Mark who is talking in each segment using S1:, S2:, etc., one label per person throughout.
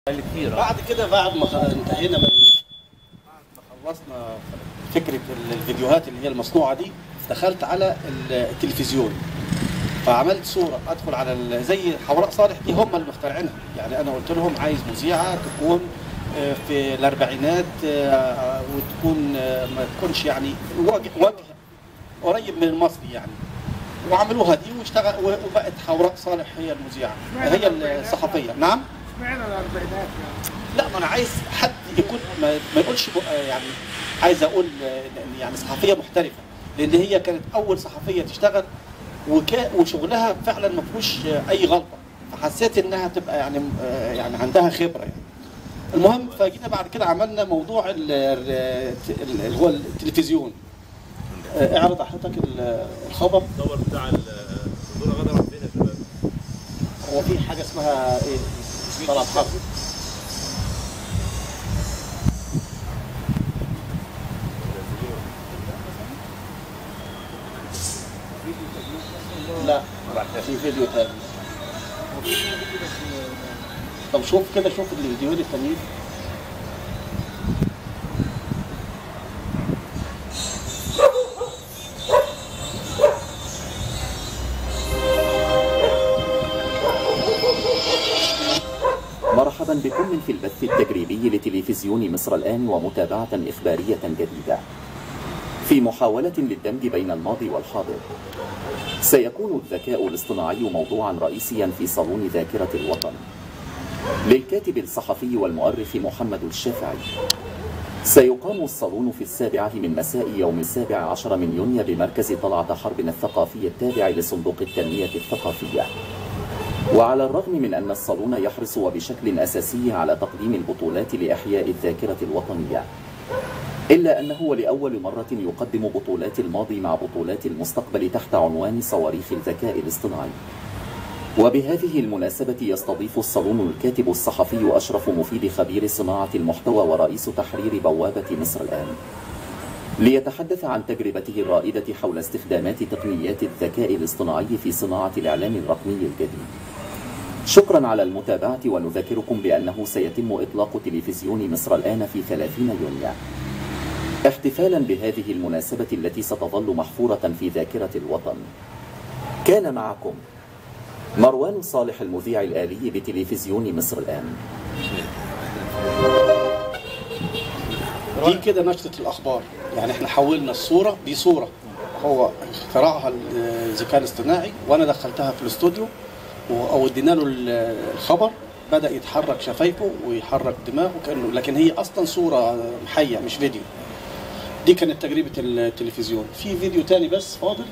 S1: كثير
S2: بعد كده بعد ما خ- انتهينا من بعد ما خلصنا فكره ال- الفيديوهات اللي هي المصنوعه دي دخلت على ال- التلفزيون فعملت صوره ادخل على ال- زي حوراء صالح دي هم اللي مخترعينها يعني انا قلت لهم عايز مذيعه تكون آه، في الاربعينات آه، وتكون آه، ما تكونش يعني وجه وجه قريب من المصري يعني وعملوها دي واشتغل وبقت حوراء صالح هي المذيعه هي الصحفيه نعم
S3: اشمعنى الاربعينات يعني؟
S2: لا ما انا عايز حد يكون ما, ما يقولش م- آه يعني عايز اقول آه، يعني صحفيه محترفه لان هي كانت اول صحفيه تشتغل وكا وشغلها فعلا ما فيهوش آه، اي غلطه فحسيت انها تبقى يعني آه، يعني عندها خبره يعني المهم فجينا بعد كده عملنا موضوع ال- ال- ال- اللي هو التلفزيون آه، اعرض حضرتك ال- الخبر
S4: الدور بتاع الدور غدا راح فين يا شباب؟
S2: هو في حاجه اسمها ايه طلب حرب لا في فيديو تاني طب شوف كده شوف الفيديوهين التانيين
S5: مرحبا بكم في البث التجريبي لتلفزيون مصر الآن ومتابعة إخبارية جديدة في محاولة للدمج بين الماضي والحاضر سيكون الذكاء الاصطناعي موضوعا رئيسيا في صالون ذاكرة الوطن للكاتب الصحفي والمؤرخ محمد الشافعي سيقام الصالون في السابعة من مساء يوم السابع عشر من يونيو بمركز طلعة حرب الثقافي التابع لصندوق التنمية الثقافية وعلى الرغم من أن الصالون يحرص وبشكل أساسي على تقديم البطولات لإحياء الذاكرة الوطنية إلا أنه لأول مرة يقدم بطولات الماضي مع بطولات المستقبل تحت عنوان صواريخ الذكاء الاصطناعي وبهذه المناسبة يستضيف الصالون الكاتب الصحفي أشرف مفيد خبير صناعة المحتوى ورئيس تحرير بوابة مصر الآن ليتحدث عن تجربته الرائدة حول استخدامات تقنيات الذكاء الاصطناعي في صناعة الإعلام الرقمي الجديد شكرا على المتابعة ونذكركم بأنه سيتم إطلاق تلفزيون مصر الآن في 30 يونيو احتفالا بهذه المناسبة التي ستظل محفورة في ذاكرة الوطن كان معكم مروان صالح المذيع الآلي بتلفزيون مصر الآن
S2: دي كده نشرة الأخبار يعني احنا حولنا الصورة دي صورة هو اخترعها الذكاء الاصطناعي وأنا دخلتها في الاستوديو و- أو ادينا له ال- الخبر بدأ يتحرك شفايفه ويحرك دماغه كأنه لكن هي أصلا صورة حية مش فيديو دي كانت تجربة التلفزيون في فيديو تاني بس فاضل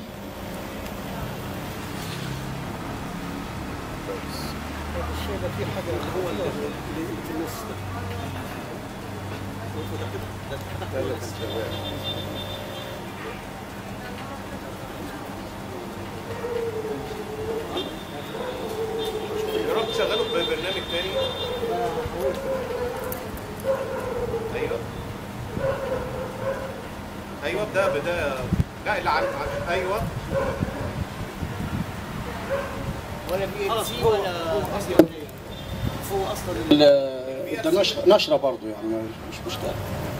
S3: الشيء ده في حاجه هو اللي اللي في النص ده
S4: يا رب تشغله ببرنامج تاني ايوه ايوه ده بدا لا اللي عارف عارف. ايوه
S3: ولا في
S6: خلاص
S3: سي
S6: هو
S3: ولا
S6: اصلا هو اصلا
S2: ال- ده نشرة نشرة برضو يعني مش مشكلة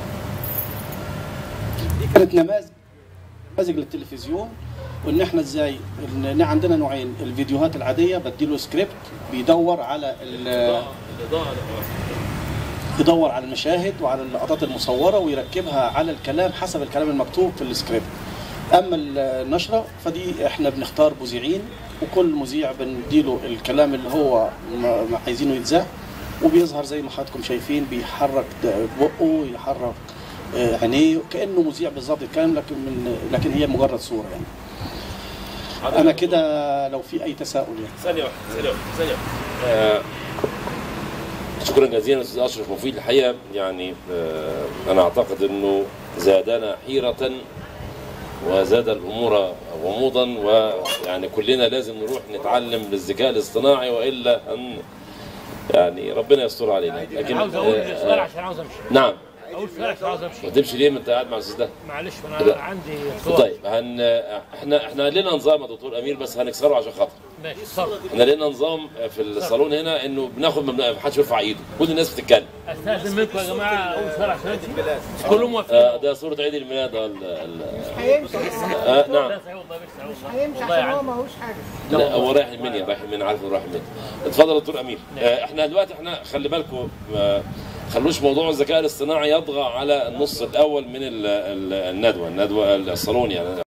S2: دي كانت نماذج نماذج للتلفزيون وان احنا ازاي ان عندنا نوعين الفيديوهات العادية بديله سكريبت بيدور على ال-
S4: الاضاءه
S2: يدور على المشاهد وعلى اللقطات المصورة ويركبها على الكلام حسب الكلام المكتوب في السكريبت اما النشرة فدي احنا بنختار مذيعين وكل مذيع بنديله الكلام اللي هو ما ما عايزينه يتذاع وبيظهر زي ما حضراتكم شايفين بيحرك د- بقه يحرك آه، عينيه كانه مذيع بالظبط يتكلم لكن من لكن هي مجرد صوره يعني انا كده لو في اي تساؤل يعني
S4: ثانيه واحده ثانيه واحده ثانيه واحده
S7: آه، شكرا جزيلا استاذ اشرف مفيد الحقيقه يعني آه، انا اعتقد انه زادنا حيره وزاد الامور غموضا ويعني كلنا لازم نروح نتعلم بالذكاء الاصطناعي والا ان يعني ربنا يستر علينا لكن
S1: عاوز اقول
S7: آه،
S1: سؤال
S7: آه،
S1: عشان عاوز امشي
S7: نعم
S6: اول شارع مش عاوز امشي
S7: وتمشي ليه ما انت قاعد مع الاستاذ ده
S6: معلش
S7: لا.
S6: انا عندي صور
S7: طيب هن احنا احنا لنا نظام يا دكتور امير بس هنكسره عشان خاطر
S6: ماشي صور
S7: احنا لنا نظام في الصالون هنا انه بناخد ما حدش يرفع ايده كل الناس بتتكلم
S6: استاذن منكم يا جماعه اول شارع عشان امشي مش كلهم موافقين
S7: آه ده صورة عيد الميلاد آه، ال- ال-
S3: هيمشي
S7: آه نعم
S6: لا صحيح والله مش صحيح والله
S3: هيمشي
S6: والله
S3: عشان هو
S6: يعني
S3: ماهوش حاجه
S7: لا هو رايح المنيا رايح المنيا عارف انه رايح المنيا اتفضل يا دكتور امير آه احنا دلوقتي احنا خلي بالكم آه خلوش موضوع الذكاء الاصطناعي يطغى على النص الاول من ال- ال- الندوه الندوه الصالون يعني